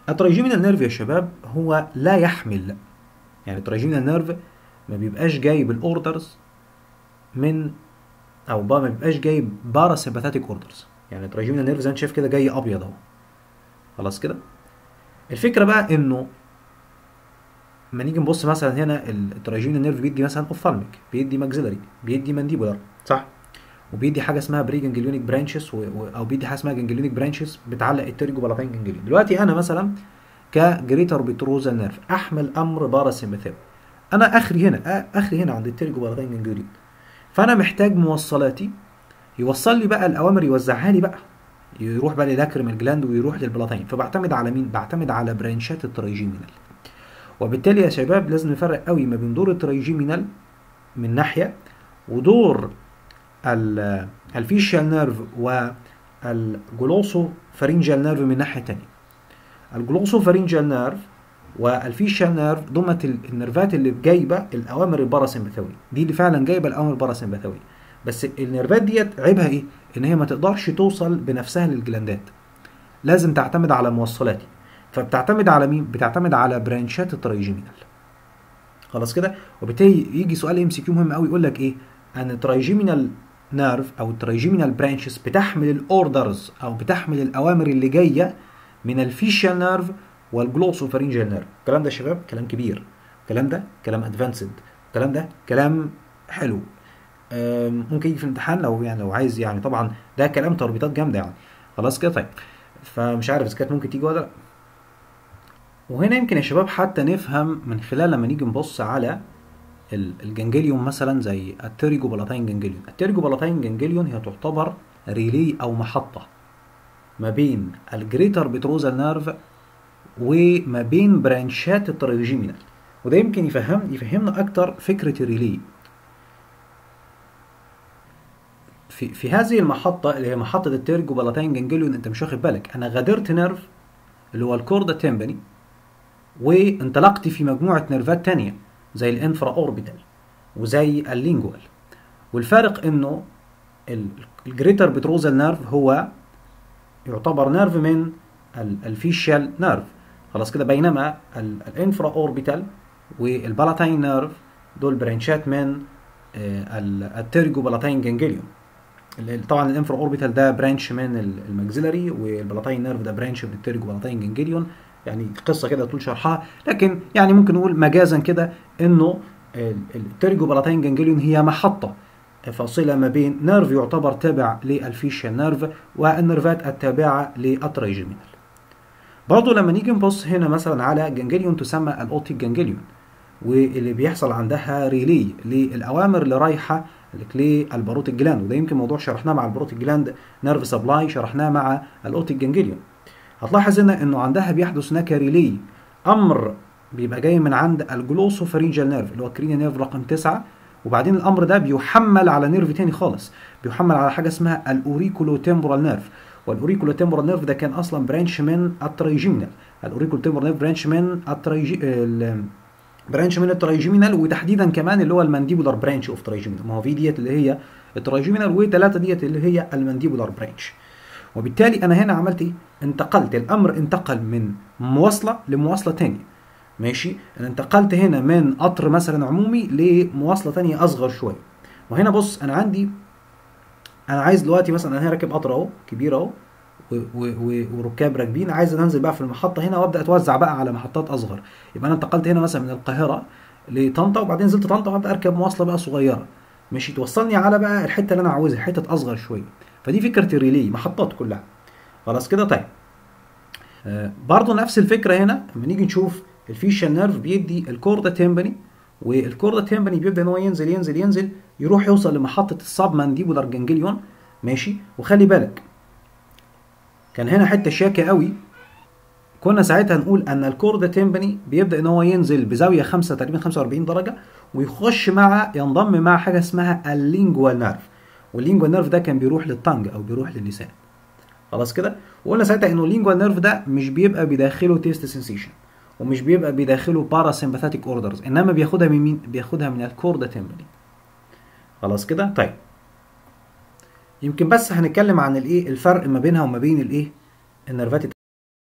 الترايجيمينال نيرف يا شباب هو لا يحمل يعني الترايجيمينال نيرف ما بيبقاش جايب الاوردرز من او بقى ما بيبقاش جايب باراسمباثيك اوردرز يعني الترايجيمينال نيرف زي ما انت شايف كده جاي ابيض اهو خلاص كده الفكره بقى انه لما نيجي نبص مثلا هنا الترايجيمينال نيرف بيدي مثلا اوفثالميك بيدي ماكسيلري بيدي مانديبولار صح وبيدي حاجه اسمها بري جنجليونيك برانشز او بيدي حاجه اسمها جنجليونيك برانشز بتعلق الترجو بلاتين جنجليون دلوقتي انا مثلا كجريتر بتروزال نيرف احمل امر باراسمباثيك انا اخري هنا اخري هنا عند الترجو بلاتين جنجليون فانا محتاج موصلاتي يوصل لي بقى الاوامر يوزعها لي بقى يروح بقى للاكريمال جلاند ويروح للبلاتين فبعتمد على مين بعتمد على برانشات الترايجيمينال وبالتالي يا شباب لازم نفرق قوي ما بين دور الترايجيمينال من ناحيه ودور الفيشال نيرف والجلوسو فارينجال نيرف من ناحيه تانية الجلوسو فارينجال نيرف والفيشال نيرف دمت النيرفات اللي جايبه الاوامر الباراسمباثويه دي اللي فعلا جايبه الاوامر الباراسمباثويه بس النيرفات ديت عيبها ايه ان هي ما تقدرش توصل بنفسها للجلاندات لازم تعتمد على موصلات فبتعتمد على مين بتعتمد على برانشات الترايجيمينال خلاص كده وبالتالي يجي سؤال ام سي كيو مهم قوي يقول لك ايه ان الترايجيمينال نيرف او الترايجيمينال برانشز بتحمل الاوردرز او بتحمل الاوامر اللي جايه من الفيشال نيرف والجلوسوفارينجال نيرف الكلام ده يا شباب كلام كبير الكلام ده كلام ادفانسد الكلام ده كلام حلو ممكن يجي في الامتحان لو يعني لو عايز يعني طبعا ده كلام تربيطات جامده يعني خلاص كده طيب فمش عارف اذا كانت ممكن تيجي ولا لا وهنا يمكن يا شباب حتى نفهم من خلال لما نيجي نبص على الجنجليون مثلا زي التيريجو بلاتين جنجليون التيريجو بلاتين جنجليون هي تعتبر ريلي او محطه ما بين الجريتر بتروزال نيرف وما بين برانشات الترايجيمينال وده يمكن يفهم يفهمنا اكتر فكره الريلي في في هذه المحطه اللي هي محطه التيرجو بلاتين جنجليون انت مش واخد بالك انا غادرت نيرف اللي هو الكوردا تيمباني وانطلقت في مجموعه نيرفات تانية زي الانفرا اوربيتال وزي اللينجوال والفارق انه الجريتر بتروزال نيرف هو يعتبر نيرف من الفيشال نيرف خلاص كده بينما الانفرا اوربيتال والبلاتين نيرف دول برانشات من التيرجو بلاتين جنجليون طبعا الانفرا اوربيتال ده برانش من الماكسيلري والبلاتين نيرف ده برانش من التيرجو بلاتين جنجليون يعني قصه كده طول شرحها لكن يعني ممكن نقول مجازا كده انه التيرجو بلاتين جنجليون هي محطه فاصله ما بين نيرف يعتبر تابع للفيشال نيرف والنيرفات التابعه للترايجيمينال برضه لما نيجي نبص هنا مثلا على جنجليون تسمى الاوتيك جنجليون واللي بيحصل عندها ريلي للاوامر اللي رايحه للباروتيك جلاند وده يمكن موضوع شرحناه مع الباروتيك جلاند نيرف سبلاي شرحناه مع الاوتيك جنجليون هتلاحظ هنا انه عندها بيحدث هناك ريلي امر بيبقى جاي من عند الجلوسوفارينجال نيرف اللي هو الكرينيا نيرف رقم 9 وبعدين الامر ده بيحمل على نيرف تاني خالص بيحمل على حاجه اسمها الاوريكولو تمبورال نيرف والاوريكولو تمبورال نيرف ده كان اصلا برانش من الترايجيمينال الاوريكولو تمبورال نيرف برانش من الترايجي برانش من الترايجيمينال وتحديدا كمان اللي هو المانديبولار برانش اوف ترايجيمينال ما هو في ديت اللي هي الترايجيمينال وثلاثه ديت اللي هي المانديبولار برانش وبالتالي انا هنا عملت ايه انتقلت الامر انتقل من مواصله لمواصله ثانيه ماشي انا انتقلت هنا من قطر مثلا عمومي لمواصله ثانيه اصغر شويه وهنا بص انا عندي انا عايز دلوقتي مثلا انا راكب قطر اهو كبير اهو وركاب راكبين عايز انزل بقى في المحطه هنا وابدا اتوزع بقى على محطات اصغر يبقى انا انتقلت هنا مثلا من القاهره لطنطا وبعدين نزلت طنطا وابدا اركب مواصله بقى صغيره ماشي توصلني على بقى الحته اللي انا عاوزها حته اصغر شويه فدي فكره الريلي محطات كلها خلاص كده طيب آه برضه نفس الفكره هنا لما نيجي نشوف الفيشال نيرف بيدي الكوردا تيمباني والكوردا تيمباني بيبدا ان هو ينزل ينزل ينزل يروح يوصل لمحطه السب مانديبولار جنجليون ماشي وخلي بالك كان هنا حته شاكه قوي كنا ساعتها نقول ان الكوردا تيمباني بيبدا ان هو ينزل بزاويه 5 تقريبا 45 درجه ويخش مع ينضم مع حاجه اسمها اللينجوال نيرف واللينجوال نيرف ده كان بيروح للطنج او بيروح للسان خلاص كده وقلنا ساعتها انه اللينجوال نيرف ده مش بيبقى بداخله تيست سنسيشن ومش بيبقى بداخله باراسمباثيك اوردرز انما بياخدها من مين بياخدها من الكوردا تيمباني خلاص كده طيب يمكن بس هنتكلم عن الايه الفرق ما بينها وما بين الايه النيرفات